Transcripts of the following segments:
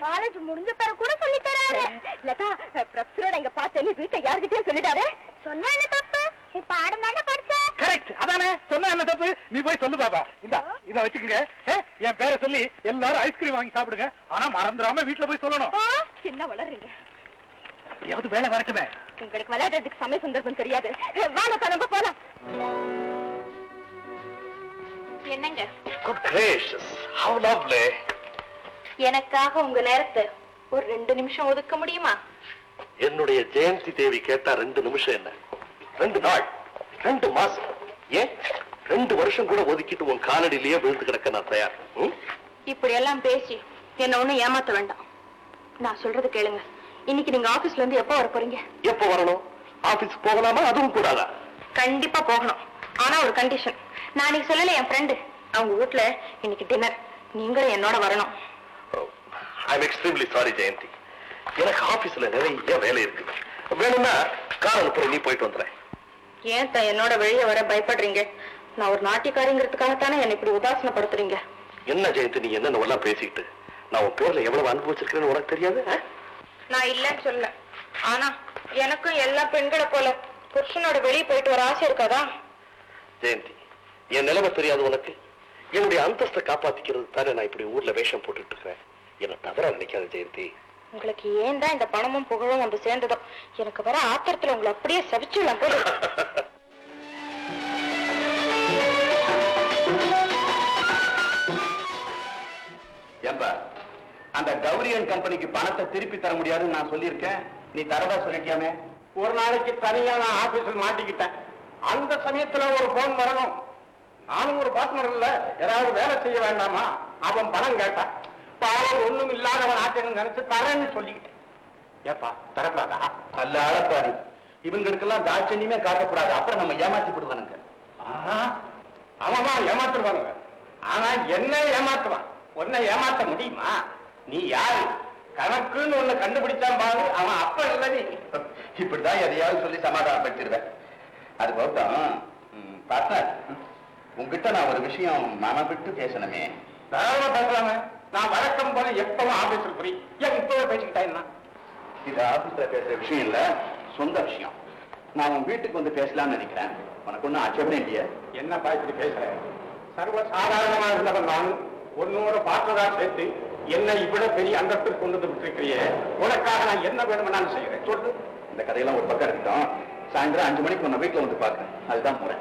College முடிஞ்ச பிறகு கூட சொல்லி தராரு லதா ப்ரொஃபஸரோட இங்க பார்த்தேன்னு வீட்டை யார்கிட்டயும் சொல்லிட்டாரு சொன்னா என்ன தப்பு நீ பாடம் தானே படிச்ச கரெக்ட் அதானே சொன்ன என்ன தப்பு நீ போய் சொல்லு பாப்பா இந்த இத வச்சுக்கோங்க ஏ, என் பேரை சொல்லி எல்லாரும் ஐஸ்கிரீம் வாங்கி சாப்பிடுங்க ஆனா மறந்துடாம வீட்டுல போய் சொல்லணும் என்ன வளர்றீங்க எவது வேலை வரட்டுமே உங்களுக்கு விளையாடுறதுக்கு சமய சந்தர்ப்பம் தெரியாது வாங்க நம்ம போலாம் என்னங்க குட் கிரேஷஸ் ஹவ் லவ்லி எனக்காக உங்க நேரத்தை ஒரு ரெண்டு நிமிஷம் ஒதுக்க முடியுமா என்னுடைய ஜெயந்தி தேவி கேட்டா ரெண்டு நிமிஷம் என்ன ரெண்டு நாள் ரெண்டு மாசம் ஏன் ரெண்டு வருஷம் கூட ஒதுக்கிட்டு உன் காலடியிலேயே விழுந்து கிடக்க நான் தயார் ம்? இப்படி எல்லாம் பேசி என்ன ஒண்ணும் ஏமாத்த வேண்டாம் நான் சொல்றது கேளுங்க இன்னைக்கு நீங்க ஆபீஸ்ல இருந்து எப்போ வர போறீங்க எப்போ வரணும் ஆபீஸ் போகலாமா அதுவும் கூடாதா கண்டிப்பா போகணும் ஆனா ஒரு கண்டிஷன் நான் இன்னைக்கு சொல்லல என் ஃப்ரெண்டு அவங்க வீட்ல இன்னைக்கு டின்னர் நீங்களும் என்னோட வரணும் I am extremely sorry Jayanthi எனக்கு ஆபீஸ்ல நிறைய வேலை இருக்கு வேணும்னா கார் அனுப்புற நீ போயிட்டு வந்துடுறேன் ஏன் தான் என்னோட வெளியே வர பயப்படுறீங்க நான் ஒரு நாட்டியக்காரிங்கிறதுக்காகத்தானே என்னை இப்படி உதாசனப்படுத்துறீங்க என்ன ஜெயந்தி நீ என்னென்ன எல்லாம் பேசிக்கிட்டு நான் உன் பேர்ல எவ்வளவு அனுபவிச்சிருக்கேன்னு உனக்கு தெரியாது ஆ? நான் இல்லைன்னு சொல்லல ஆனா எனக்கும் எல்லா பெண்களை போல புருஷனோட வெளியே போயிட்டு வர ஆசை இருக்காதா ஜெயந்தி என் நிலைமை தெரியாது உனக்கு என்னுடைய அந்தஸ்தை காப்பாத்திக்கிறது தானே நான் இப்படி ஊர்ல வேஷம் போட்டுட்டு இருக்கிறேன் என்ன தவறா நினைக்காத ஜெயந்தி உங்களுக்கு ஏன் தான் இந்த பணமும் புகழும் வந்து சேர்ந்ததோ எனக்கு வர ஆத்திரத்துல உங்களை அப்படியே சபிச்சுடலாம் போல ஏம்பா அந்த கௌரியன் கம்பெனிக்கு பணத்தை திருப்பி தர முடியாதுன்னு நான் சொல்லியிருக்கேன் நீ தரதா சொல்லிட்டியாமே ஒரு நாளைக்கு தனியா நான் ஆபீஸில் மாட்டிக்கிட்டேன் அந்த சமயத்துல ஒரு போன் வரணும் நானும் ஒரு பார்ட்னர் இல்ல ஏதாவது வேலை செய்ய வேண்டாமா அவன் பணம் கேட்டான் பாவம் ஒண்ணும் இல்லாதவன் ஆச்சரியம் நினைச்சு தரேன்னு சொல்லிக்கிட்டேன் ஏப்பா தரக்கூடாதா அல்ல ஆளப்பாரு இவங்களுக்கெல்லாம் தாட்சண்யமே காட்டக்கூடாது அப்புறம் நம்ம ஏமாத்தி விடுவானுங்க அவமா ஏமாத்துருவானுங்க ஆனா என்ன ஏமாத்துவான் உன்னை ஏமாத்த முடியுமா நீ யாரு கணக்குன்னு ஒண்ணு கண்டுபிடிச்சான் பாரு அவன் அப்ப இல்ல நீ இப்படிதான் எதையாவது சொல்லி சமாதானப்படுத்திடுவேன் அது கௌதம் பார்ட்னர் உங்ககிட்ட நான் ஒரு விஷயம் மனம் விட்டு பேசணுமே தாராளமா பேசலாமே நான் வழக்கம் போல எப்பவும் ஆபீஸில் போய் ஏன் இப்பவே பேசிக்கிட்டா என்ன இது ஆபீஸ்ல பேசுற விஷயம் இல்ல சொந்த விஷயம் நான் உன் வீட்டுக்கு வந்து பேசலாம்னு நினைக்கிறேன் உனக்கு ஒன்றும் ஆட்சேபனை இல்லையே என்னப்பா இப்படி பேசுற சர்வ சாதாரணமா இருந்தவன் நான் உன்னோட பார்த்ததா சேர்த்து என்ன இவ்வளவு பெரிய அந்தத்துக்கு கொண்டு வந்து விட்டுருக்கிறியே உனக்காக நான் என்ன வேணும்னாலும் செய்யறேன் சொல்லு இந்த கதையெல்லாம் ஒரு பக்கம் இருக்கட்டும் சாயந்தரம் அஞ்சு மணிக்கு உன்னை வீட்டுல வந்து பார்க்கறேன் அதுதான் முறை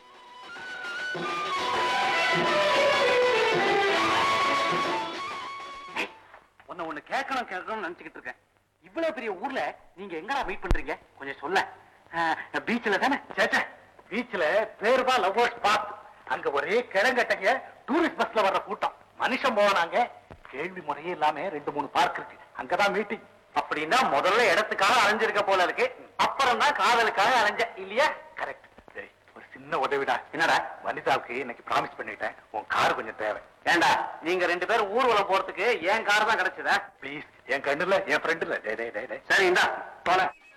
உன்னை ஒண்ணு கேட்கணும் கேட்கணும்னு நினைச்சுக்கிட்டு இருக்கேன் இவ்வளவு பெரிய ஊர்ல நீங்க எங்கடா மீட் பண்றீங்க கொஞ்சம் சொல்ல பீச்ல தானே சேச்சே பீச்ல பேருபா லவ்வர்ஸ் பார்க் அங்க ஒரே கிழங்கட்டைங்க டூரிஸ்ட் பஸ்ல வர்ற கூட்டம் மனுஷன் போனாங்க கேள்வி முறையே இல்லாம ரெண்டு மூணு பார்க் இருக்கு அங்கதான் மீட்டிங் அப்படின்னா முதல்ல இடத்துக்காக அலைஞ்சிருக்க போல இருக்கு அப்புறம் தான் காதலுக்காக அலைஞ்ச இல்லையா கரெக்ட் சரி ஒரு சின்ன உதவிடா என்னடா வனிதாவுக்கு இன்னைக்கு ப்ராமிஸ் பண்ணிட்டேன் உன் கார் கொஞ்சம் தேவை ஏண்டா நீங்க ரெண்டு பேரும் ஊர்வலம் போறதுக்கு என் கார் தான் கிடைச்சதா ப்ளீஸ் என் கண்ணுல என் ஃப்ரெண்டுல டே டே டே டே சரி இந்தா போல